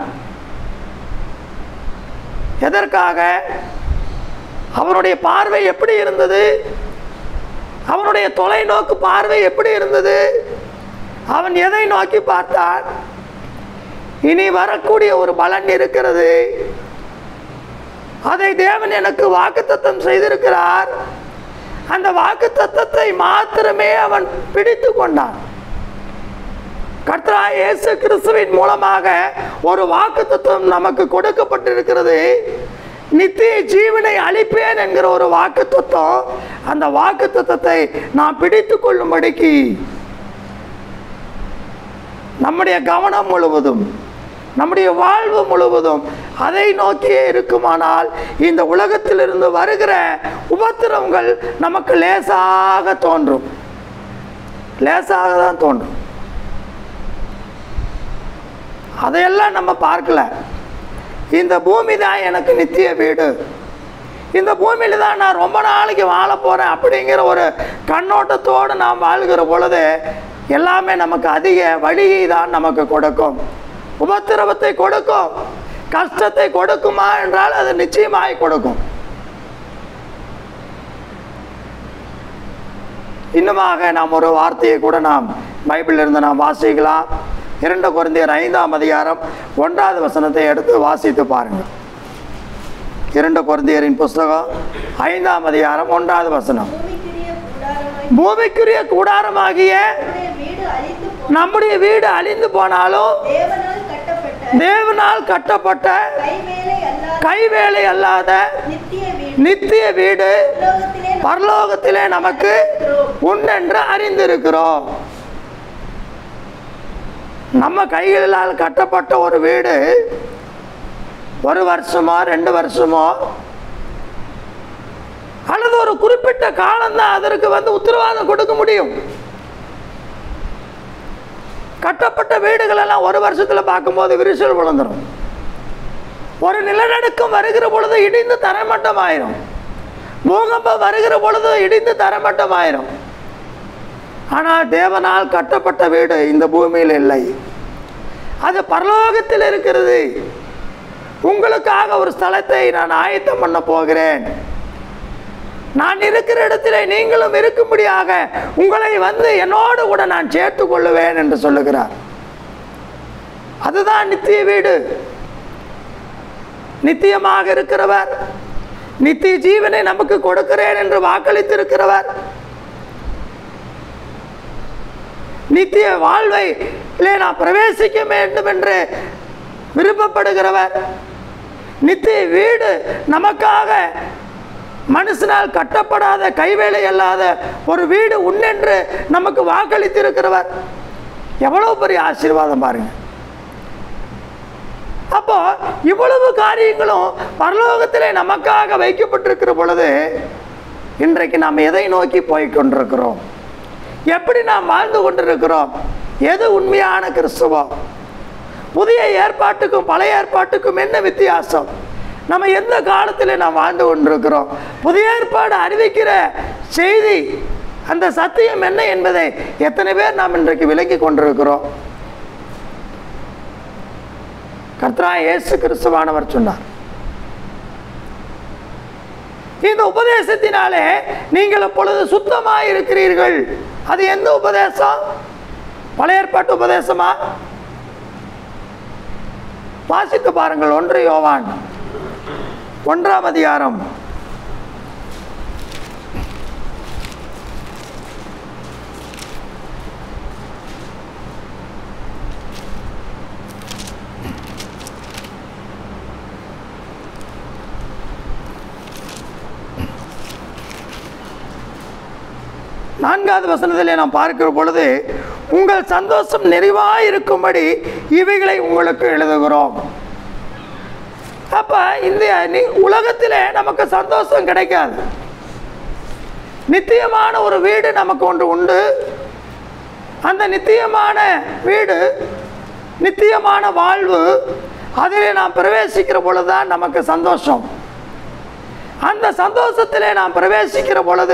[SPEAKER 2] எதற்காக அவனுடைய பார்வை எப்படி இருந்தது அவனுடைய தொலைநோக்கு பார்வை எப்படி இருந்தது அவன் எதை நோக்கி பார்த்தான் இனி வரக்கூடிய ஒரு பலன் இருக்கிறது அதை தேவன் எனக்கு வாக்குத்தத்தம் செய்திருக்கிறார் அந்த வாக்குத்தத்தத்தை மாத்திரமே அவன் பிடித்து கொண்டான் கர்த்தராய் இயேசு கிறிஸ்துவின் மூலமாக ஒரு வாக்குத்தத்தம் நமக்கு கொடுக்கப்பட்டிருக்கிறது நித்திய ஜீவனை அளிப்பேன் என்கிற ஒரு வாக்குத்தத்தம் அந்த வாக்குத்தத்தத்தை நாம் பிடித்து கொள்ளும்படிக்கு நம்முடைய கவனம் முழுவதும் நம்முடைய வாழ்வு முழுவதும் அதை நோக்கியே இருக்குமானால் இந்த உலகத்திலிருந்து வருகிற உபத்திரவங்கள் நமக்கு லேசாக தோன்றும் லேசாக தான் தோன்றும் அதையெல்லாம் நம்ம பார்க்கல இந்த பூமி தான் எனக்கு நித்திய வீடு இந்த பூமியில தான் நான் ரொம்ப நாளைக்கு வாழ போகிறேன் அப்படிங்கிற ஒரு கண்ணோட்டத்தோடு நாம் வாழ்கிற பொழுது எல்லாமே நமக்கு அதிக வழியை தான் நமக்கு கொடுக்கும் உபத்திரவத்தை கொடுக்கும் கஷ்டத்தை கொடுக்குமா என்றால் அது நிச்சயமாய் கொடுக்கும் இன்னுமாக நாம் ஒரு வார்த்தையை கூட நாம் பைபிளில் இருந்து நாம் வாசிக்கலாம் இரண்டு குழந்தையர் ஐந்தாம் அதிகாரம் ஒன்றாவது வசனத்தை எடுத்து வாசித்து பாருங்கள் இரண்டு குழந்தையரின் புஸ்தகம் ஐந்தாம் அதிகாரம் ஒன்றாவது வசனம்
[SPEAKER 3] பூமிக்குரிய கூடாரமாய்
[SPEAKER 2] பூமிக்குரிய கூடாரமாகிய
[SPEAKER 3] உன்னுடைய வீடு அழிந்து போ
[SPEAKER 2] நம்முடைய வீடு அழிந்து போனாலும்
[SPEAKER 3] தேவனால் கட்டப்பட்ட
[SPEAKER 2] தேவனால் கட்டப்பட்ட
[SPEAKER 3] கைவேலை அல்லாத
[SPEAKER 2] கைவேலை அல்லாத
[SPEAKER 3] நித்திய வீடு
[SPEAKER 2] நித்திய வீடு
[SPEAKER 3] உலோகத்திலே
[SPEAKER 2] பரலோகத்திலே நமக்கு உண்டென்று அறிந்திருக்கிறோம் நம்ம கைகளால் கட்டப்பட்ட ஒரு வீடு ஒரு வருஷமோ ரெண்டு வருஷமோ அல்லது ஒரு குறிப்பிட்ட காலம்தான் அதற்கு வந்து உத்தரவாதம் கொடுக்க முடியும் கட்டப்பட்ட வீடுகள் எல்லாம் ஒரு வருஷத்துல பார்க்கும்போது விரிசல் விழுந்துடும் ஒரு நிலநடுக்கம் வருகிற பொழுது இடிந்து தரைமட்டம் ஆயிரும் பூகம்பம் வருகிற பொழுது இடிந்து தரைமட்டம் ஆயிரும் ஆனால் தேவனால் கட்டப்பட்ட வீடு இந்த பூமியில் இல்லை அது பரலோகத்தில் இருக்கிறது உங்களுக்காக ஒரு ஸ்தலத்தை நான் ஆயத்தம் பண்ண போகிறேன் நான் இருக்கிற இடத்திலே நீங்களும் இருக்கும்படியாக உங்களை வந்து என்னோடு கூட நான் சேர்த்து கொள்ளுவேன் என்று சொல்லுகிறார் அதுதான் நித்திய வீடு நித்தியமாக இருக்கிறவர் நித்திய ஜீவனை நமக்கு கொடுக்கிறேன் என்று வாக்களித்திருக்கிறவர் நித்திய வாழ்வை இல்லை நான் பிரவேசிக்க வேண்டும் என்று விருப்பப்படுகிறவர் நித்திய வீடு நமக்காக மனுஷனால் கட்டப்படாத கைவேலை அல்லாத ஒரு வீடு உண்டென்று நமக்கு வாக்களித்திருக்கிறவர் எவ்வளவு பெரிய ஆசீர்வாதம் பாருங்க அப்போ இவ்வளவு காரியங்களும் பரலோகத்திலே நமக்காக வைக்கப்பட்டிருக்கிற பொழுது இன்றைக்கு நாம் எதை நோக்கி போய் கொண்டிருக்கிறோம் எப்படி நாம் வாழ்ந்து கொண்டிருக்கிறோம் எது உண்மையான கிறிஸ்துவம் புதிய ஏற்பாட்டுக்கும் பழைய ஏற்பாட்டுக்கும் என்ன வித்தியாசம் நம்ம எந்த காலத்தில் நாம் வாழ்ந்து கொண்டிருக்கிறோம் புதிய ஏற்பாடு அறிவிக்கிற செய்தி அந்த சத்தியம் என்ன என்பதை எத்தனை பேர் நாம் இன்றைக்கு விளங்கி கொண்டிருக்கிறோம் கர்த்தரா இயேசு கிறிஸ்துவானவர் சொன்னார் இந்த உபதேசத்தினாலே நீங்கள் அப்பொழுது சுத்தமாக இருக்கிறீர்கள் அது எந்த உபதேசம் பழைய ஏற்பாட்டு உபதேசமா வாசித்து பாருங்கள் ஒன்று யோவான் ஒன்றாம் அதிகாரம் நான்காவது வசனத்திலே நாம் பார்க்கிற பொழுது உங்கள் சந்தோஷம் நிறைவாக இருக்கும்படி இவைகளை உங்களுக்கு எழுதுகிறோம் அப்ப இந்த நி- உலகத்திலே நமக்கு சந்தோஷம் கிடைக்காது நித்தியமான ஒரு வீடு நமக்கு ஒன்று உண்டு அந்த நித்தியமான வீடு நித்தியமான வாழ்வு அதிலே நாம் பிரவேசிக்கிற பொழுதுதான் நமக்கு சந்தோஷம் அந்த சந்தோஷத்திலே நாம் பிரவேசிக்கிற பொழுது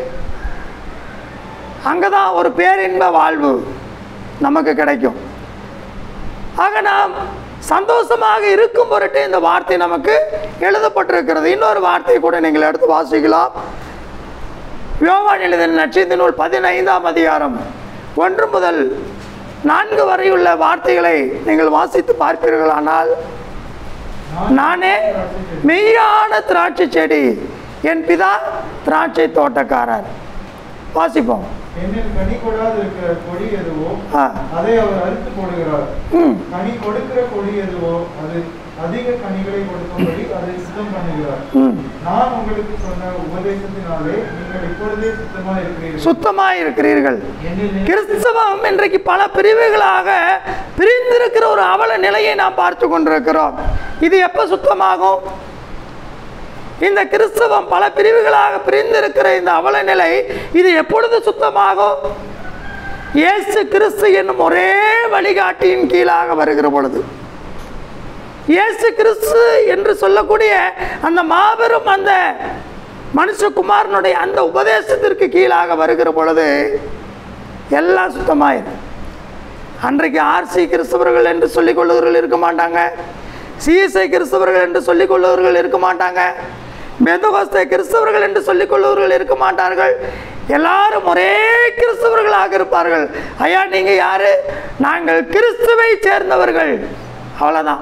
[SPEAKER 2] அங்கே தான் ஒரு பேரின்ப வாழ்வு நமக்கு கிடைக்கும் ஆக நாம் சந்தோஷமாக இருக்கும் பொருட்டு இந்த வார்த்தை நமக்கு எழுதப்பட்டிருக்கிறது இன்னொரு வார்த்தையை கூட நீங்கள் எடுத்து வாசிக்கலாம் யோவான் எழுதின நட்சத்திர நூல் பதினைந்தாம் அதிகாரம் ஒன்று முதல் நான்கு வரையுள்ள வார்த்தைகளை நீங்கள் வாசித்து பார்ப்பீர்களானால் நானே மெய்யான திராட்சை செடி என் பிதா திராட்சை தோட்டக்காரர் வாசிப்போம்
[SPEAKER 1] என்னில் கனி கொடாது இருக்கிற கொடி எதுவோ
[SPEAKER 2] ஆ
[SPEAKER 1] அதை அவர் அறுத்து போடுகிறார்
[SPEAKER 2] ம்
[SPEAKER 1] கனி கொடுக்கிற கொடி எதுவோ அது அதிக கனிகளை கொடுக்கும்படி அதை சுத்தம் பண்ணுகிறார்
[SPEAKER 2] ம்
[SPEAKER 1] நான் உங்களுக்கு சொன்ன உபதேசத்தினாலே நீங்கள் இப்பொழுதே சுத்தமாக இருக்கிறீர்கள்
[SPEAKER 2] சுத்தமாக இருக்கிறீர்கள்
[SPEAKER 1] என்னில் நிலை-
[SPEAKER 2] கிறிஸ்தவம் இன்றைக்கு பல பிரிவுகளாக பிரிந்திருக்கிற ஒரு அவல நிலையை நாம் பார்த்து கொண்டிருக்கிறோம் இது எப்போ சுத்தமாகும் இந்த கிறிஸ்தவம் பல பிரிவுகளாக பிரிந்திருக்கிற இந்த அவல நிலை இது எப்பொழுது சுத்தமாகும் இயேசு கிறிஸ்து என்னும் ஒரே வழிகாட்டியின் கீழாக வருகிற பொழுது இயேசு கிறிஸ்து என்று சொல்லக்கூடிய அந்த மாபெரும் அந்த மனுஷகுமாரனுடைய அந்த உபதேசத்திற்கு கீழாக வருகிற பொழுது எல்லாம் சுத்தமாயிரும் அன்றைக்கு ஆர்சி கிறிஸ்தவர்கள் என்று சொல்லிக் கொள்ளுவர்கள் இருக்க மாட்டாங்க சிஎஸ்ஐ கிறிஸ்தவர்கள் என்று சொல்லிக் கொள்ளுவர்கள் இருக்க மாட்டாங்க பெந்தகோஸ்தே கிறிஸ்தவர்கள் என்று சொல்லிக் கொள்ளுவர்கள் இருக்க மாட்டார்கள் எல்லாரும் ஒரே கிறிஸ்தவர்களாக இருப்பார்கள் ஐயா நீங்க யாரு நாங்கள் கிறிஸ்துவை சேர்ந்தவர்கள் அவ்வளவுதான்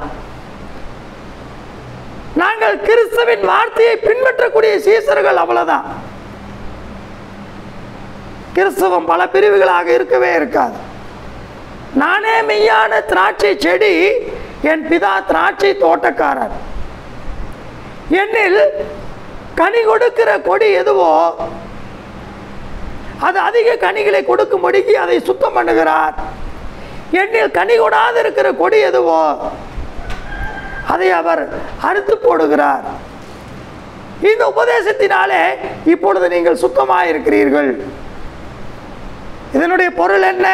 [SPEAKER 2] நாங்கள் கிறிஸ்துவின் வார்த்தையை பின்பற்றக்கூடிய சீசர்கள் அவ்வளவுதான் கிறிஸ்தவம் பல பிரிவுகளாக இருக்கவே இருக்காது நானே மெய்யான திராட்சை செடி என் பிதா திராட்சை தோட்டக்காரர் என்னில் கனி கொடுக்கிற கொடி எதுவோ அது அதிக கனிகளை கொடுக்கும்படிக்கு அதை சுத்தம் பண்ணுகிறார் என்னில் கனி கொடாது இருக்கிற கொடி எதுவோ அதை அவர் அறுத்து போடுகிறார் இந்த உபதேசத்தினாலே இப்பொழுது நீங்கள் சுத்தமாக இருக்கிறீர்கள் இதனுடைய பொருள் என்ன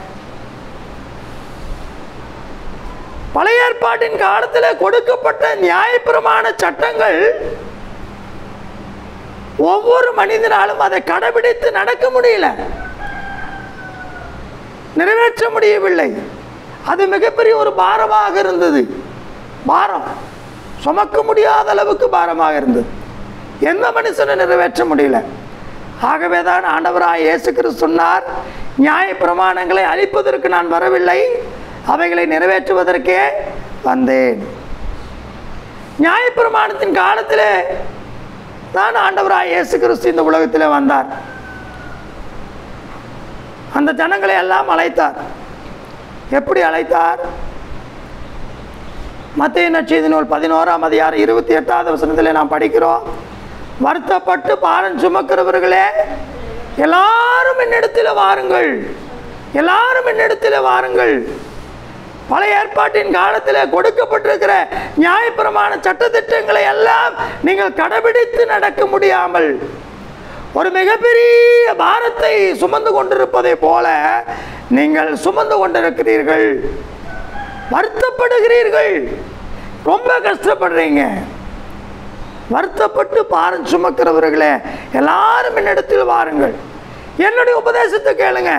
[SPEAKER 2] பழைய ஏற்பாட்டின் காலத்தில் கொடுக்கப்பட்ட நியாயப்பிரமாண சட்டங்கள் ஒவ்வொரு மனிதனாலும் அதை கடைபிடித்து நடக்க முடியல நிறைவேற்ற முடியவில்லை அது மிகப்பெரிய ஒரு பாரமாக இருந்தது பாரம் சுமக்க முடியாத அளவுக்கு பாரமாக இருந்தது எந்த மனுஷனும் நிறைவேற்ற முடியல ஆகவே தான் ஆண்டவராய் இயேசு கிறிஸ்து சொன்னார் நியாய பிரமாணங்களை அழிப்பதற்கு நான் வரவில்லை அவைகளை நிறைவேற்றுவதற்கே வந்தேன் நியாயப்பிரமாணத்தின் காலத்தில் தான் ஆண்டவராய் இயேசு கிறிஸ்து இந்த உலகத்தில் வந்தார் அந்த ஜனங்களை எல்லாம் அழைத்தார் எப்படி அழைத்தார் மத்திய நட்சத்திர நூல் பதினோராம் அதிகாரம் இருபத்தி எட்டாவது வசனத்தில் நாம் படிக்கிறோம் வருத்தப்பட்டு பாரம் சுமக்கிறவர்களே எல்லாரும் என்னிடத்தில் வாருங்கள் எல்லாரும் என்னிடத்தில் வாருங்கள் பழைய ஏற்பாட்டின் காலத்தில் கொடுக்கப்பட்டிருக்கிற நியாயப்பிரமாண சட்டத்திட்டங்களை எல்லாம் நீங்கள் கடைபிடித்து நடக்க முடியாமல் ஒரு மிகப்பெரிய பாரத்தை சுமந்து கொண்டிருப்பதை போல நீங்கள் சுமந்து கொண்டிருக்கிறீர்கள் வருத்தப்படுகிறீர்கள் ரொம்ப கஷ்டப்படுறீங்க வருத்தப்பட்டு பாரம் சுமக்கிறவர்களே எல்லாரும் என்னிடத்தில் வாருங்கள் என்னுடைய உபதேசத்தை கேளுங்க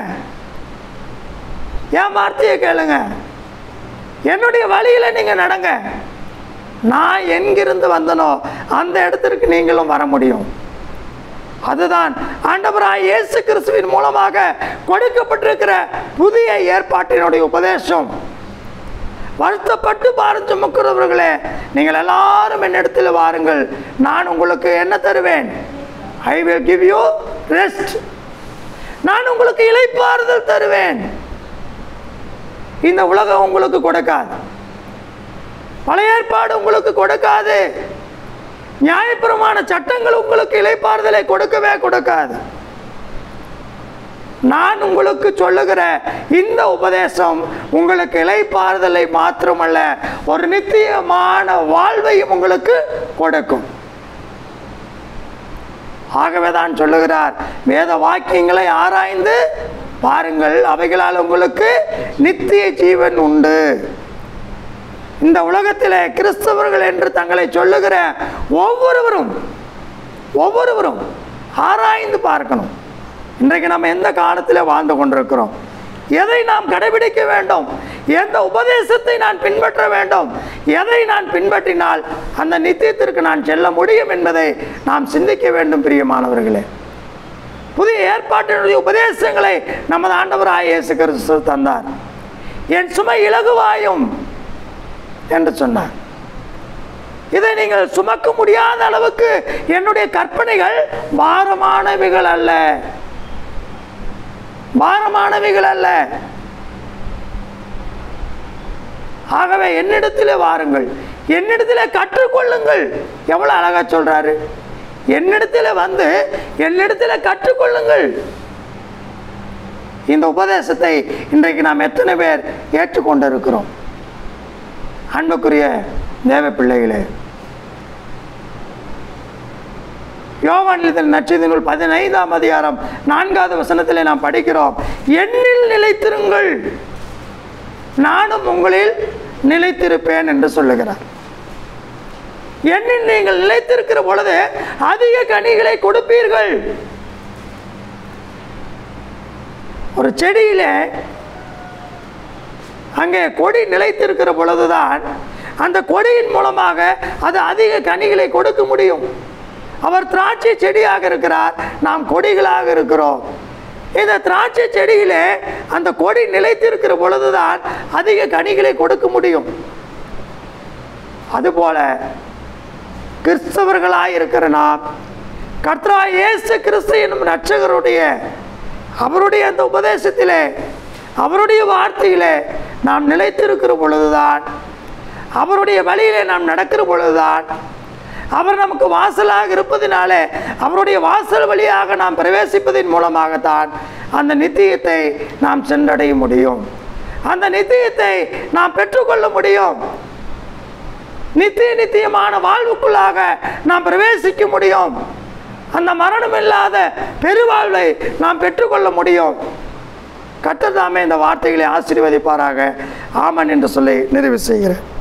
[SPEAKER 2] என் வார்த்தையை கேளுங்க என்னுடைய வழியில நீங்க நடங்க நான் எங்கிருந்து வந்தனோ அந்த இடத்திற்கு நீங்களும் வர முடியும் அதுதான் ஆண்டவராய் இயேசு கிறிஸ்துவின் மூலமாக கொடுக்கப்பட்டிருக்கிற புதிய ஏற்பாட்டினுடைய உபதேசம் வருத்தப்பட்டு பாரம் சுமக்கிறவர்களே நீங்கள் எல்லாரும் என்னிடத்தில் வாருங்கள் நான் உங்களுக்கு என்ன தருவேன் I will give you rest நான் உங்களுக்கு இளைப்பாறுதல் தருவேன் இந்த உலகம் உங்களுக்கு கொடுக்காது பழைய ஏற்பாடு உங்களுக்கு கொடுக்காது நியாயப்பிரமாண சட்டங்கள் உங்களுக்கு இளைப்பாறுதலை கொடுக்கவே கொடுக்காது நான் உங்களுக்கு சொல்லுகிற இந்த உபதேசம் உங்களுக்கு இளைப்பாறுதலை மாத்திரமல்ல ஒரு நித்தியமான வாழ்வையும் உங்களுக்கு கொடுக்கும் ஆகவே தான் சொல்லுகிறார் வேத வாக்கியங்களை ஆராய்ந்து பாருங்கள் அவைகளால் உங்களுக்கு நித்திய ஜீவன் உண்டு இந்த உலகத்தில் கிறிஸ்தவர்கள் என்று தங்களை சொல்லுகிற ஒவ்வொருவரும் ஒவ்வொருவரும் ஆராய்ந்து பார்க்கணும் இன்றைக்கு நம்ம எந்த காலத்தில் வாழ்ந்து கொண்டிருக்கிறோம் எதை நாம் கடைபிடிக்க வேண்டும் எந்த உபதேசத்தை நான் பின்பற்ற வேண்டும் எதை நான் பின்பற்றினால் அந்த நித்தியத்திற்கு நான் செல்ல முடியும் என்பதை நாம் சிந்திக்க வேண்டும் பிரியமானவர்களே புதிய ஏற்பாட்டினுடைய உபதேசங்களை நமது ஆண்டவராய் இயேசு கிறிஸ்து தந்தார் என் சுமை இலகுவாயும் என்று சொன்னார் இதை நீங்கள் சுமக்க முடியாத அளவுக்கு என்னுடைய கற்பனைகள் பாரமானவைகள் அல்ல பாரமானவைகள் அல்ல ஆகவே என்னிடத்தில் வாருங்கள் என்னிடத்தில் கற்றுக்கொள்ளுங்கள் எவ்வளோ அழகா சொல்றாரு என்னிடத்தில் வந்து என்னிடத்தில் கற்றுக்கொள்ளுங்கள் இந்த உபதேசத்தை இன்றைக்கு நாம் எத்தனை பேர் ஏற்றுக்கொண்டு இருக்கிறோம் அன்புக்குரிய தேவ பிள்ளைகளே யோவானில் நட்சத்திர நூல் பதினைந்தாம் அதிகாரம் நான்காவது வசனத்திலே நாம் படிக்கிறோம் என்னில் நிலைத்திருங்கள் நானும் உங்களில் நிலைத்திருப்பேன் என்று சொல்லுகிறார் என்னில் நீங்கள் நிலைத்திருக்கிற பொழுது அதிக கனிகளை கொடுப்பீர்கள் ஒரு செடியிலே அங்கே கொடி நிலைத்திருக்கிற பொழுதுதான் அந்த கொடியின் மூலமாக அது அதிக கனிகளை கொடுக்க முடியும் அவர் திராட்சை செடியாக இருக்கிறார் நாம் கொடிகளாக இருக்கிறோம் இந்த திராட்சை செடியிலே அந்த கொடி நிலைத்திருக்கிற பொழுதுதான் அதிக கனிகளை கொடுக்க முடியும் அதுபோல கிறிஸ்தவர்களாய் இருக்கிற நாம் கர்த்தரா இயேசு கிறிஸ்து என்னும் ரட்சகருடைய அவருடைய அந்த உபதேசத்திலே அவருடைய வார்த்தையிலே நாம் நிலைத்திருக்கிற பொழுதுதான் அவருடைய வழியிலே நாம் நடக்கிற பொழுதுதான் அவர் நமக்கு வாசலாக இருப்பதினாலே அவருடைய வாசல் வழியாக நாம் பிரவேசிப்பதன் மூலமாகத்தான் அந்த நித்தியத்தை நாம் சென்றடைய முடியும் அந்த நித்தியத்தை நாம் பெற்றுக்கொள்ள முடியும் நித்திய நித்தியமான வாழ்வுக்குள்ளாக நாம் பிரவேசிக்க முடியும் அந்த மரணம் இல்லாத பெருவாழ்வை நாம் பெற்றுக்கொள்ள முடியும் கர்த்தர் தாமே இந்த வார்த்தைகளை ஆசீர்வதிப்பாராக ஆமன் என்று சொல்லி நிறைவு செய்கிறேன்